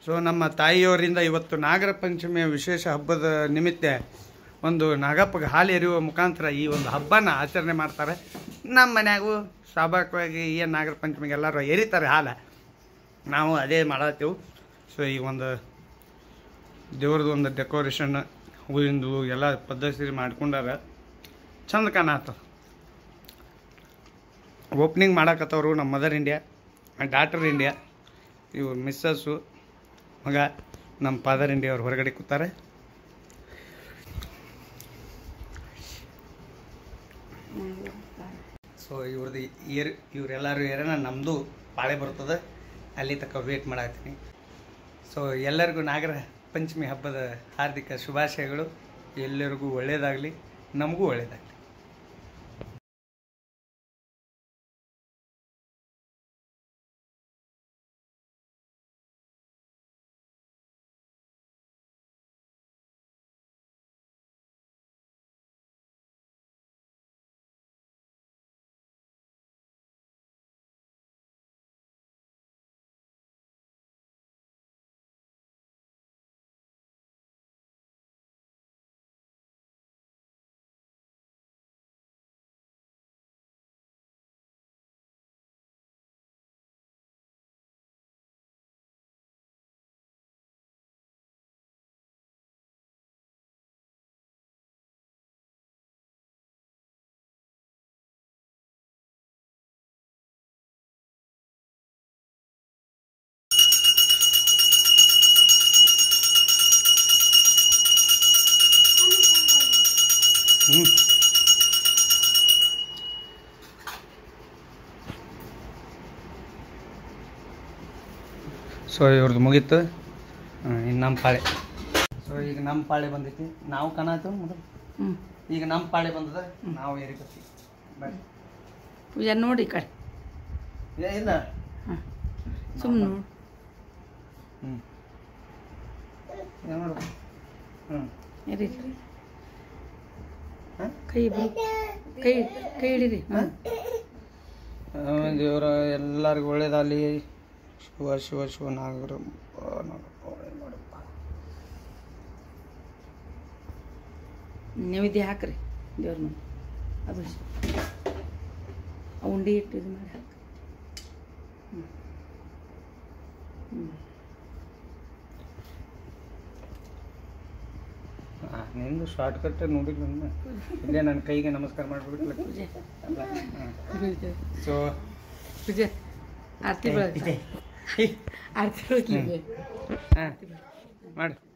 So ನಮ್ಮ ತಾಯಿಯವರಿಂದ ಇವತ್ತು ನಾಗರ ಪಂಚಮಿಯ ವಿಶೇಷ ಹಬ್ಬದ ನಿಮಿತ್ತ ಒಂದು ನಾಗಪ್ಪಗೆ ಹಾಲು ಎರೆಯುವ ಮುಖಾಂತರ ಈ ಒಂದು ಹಬ್ಬನ ಆಚರಣೆ ಮಾಡ್ತಾರೆ ನಮ್ಮ ಮನ್ಯಾಗೂ ಸ್ವಾಭಾವಿಕವಾಗಿ ಏನು ನಾಗರ ಪಂಚಮಿಗೆ ಎಲ್ಲರೂ ಎರಿತಾರೆ ಹಾಲು ನಾವು ಅದೇ ಮಾಡತ್ತೀವಿ ಸೊ ಈ ಒಂದು ದೇವ್ರದ್ದು ಒಂದು ಡೆಕೋರೇಷನ್ ಹೂವಿಂದು ಎಲ್ಲ ಪದ್ಧತಿ ಮಾಡ್ಕೊಂಡಾರ ಚಂದ ಕಾಣತ್ತ ಓಪ್ನಿಂಗ್ ಮಾಡಕತ್ತವರು ನಮ್ಮ ಮದರ್ ಇಂಡಿಯಾ ಡಾಕ್ಟರ್ ಇಂಡಿಯಾ ಇವ್ರು ಮಿಸ್ಸಸ್ಸು ಮಗ ನಮ್ಮ ಫಾದರ್ ಇಂಡಿಯಾ ಅವ್ರು ಹೊರಗಡೆ ಕೂತಾರೆ ಸೊ ಇವ್ರದ್ದು ಏರ್ ಇವರೆಲ್ಲರೂ ಏರನ ನಮ್ಮದು ಪಾಳೆ ಬರ್ತದೆ ಅಲ್ಲಿ ತನಕ ವೇಟ್ ಮಾಡತ್ತೀನಿ ಸೊ ಎಲ್ಲರಿಗೂ ನಾಗರ ಪಂಚಮಿ ಹಬ್ಬದ ಹಾರ್ದಿಕ ಶುಭಾಶಯಗಳು ಎಲ್ಲರಿಗೂ ಒಳ್ಳೆಯದಾಗಲಿ ನಮಗೂ ಒಳ್ಳೆಯದಾಗಲಿ ಹ್ಞೂ ಸೊ ಇವ್ರದ್ದು ಮುಗೀತು ಇನ್ನು ನಮ್ಮ ಪಾಳೆ ಸೊ ಈಗ ನಮ್ಮ ಪಾಳೆ ಬಂದೈತಿ ನಾವು ಕಾಣತ್ತು ಮೊದಲು ಹ್ಞೂ ಈಗ ನಮ್ಮ ಪಾಳೆ ಬಂದದ ನಾವು ಏರಿಕತ್ತಿ ಬರ್ರಿ ಪೂಜಾ ನೋಡಿ ಈ ಕಡೆ ಏ ಇಲ್ಲ ಹಾಂ ಸುಮ್ಮನೆ ನೋಡು ಹ್ಞೂ ಏನು ನೋಡು ಹ್ಞೂ ಇರಿ ಹಾಂ ಕೈ ಬಿಡಿ ಕೈ ಕೈ ಹಿಡೀರಿ ಹಾಂ ದೇವರ ಎಲ್ಲರಿಗೂ ಒಳ್ಳೇದಾಗಲಿ ಶಿವ ಶಿವ ಶಿವ ನಾಗರ ನಾಗಪ್ಪ ಒಳ್ಳೇದ್ ಮಾಡಪ್ಪ ನೈವೇದ್ಯ ಹಾಕ್ರಿ ದೇವ್ರ ಮುಂದೆ ಅದು ಆ ಉಂಡೆ ಇಟ್ಟು ಇದು ಮಾಡಿ ಹಾಕಿ ಹ್ಞೂ ಹ್ಞೂ ಹಾಂ ನಿಂದು ಶಾರ್ಟ್ ಕಟ್ ನೋಡಿಲ್ಲ ನಾನು. ಇಲ್ಲೇ ನನ್ನ ಕೈಗೆ ನಮಸ್ಕಾರ ಮಾಡಿಬಿಡ್ಲ ಪೂಜೆ ಹಾಂ ಪೂಜೆ ಸೊ ಪೂಜೆ ಆರತಿ ಬೆಳಗ್ಗೆ ಆರತಿ ಬೆಳಗ್ಗೆ ಹಾಂ ಮಾಡಿ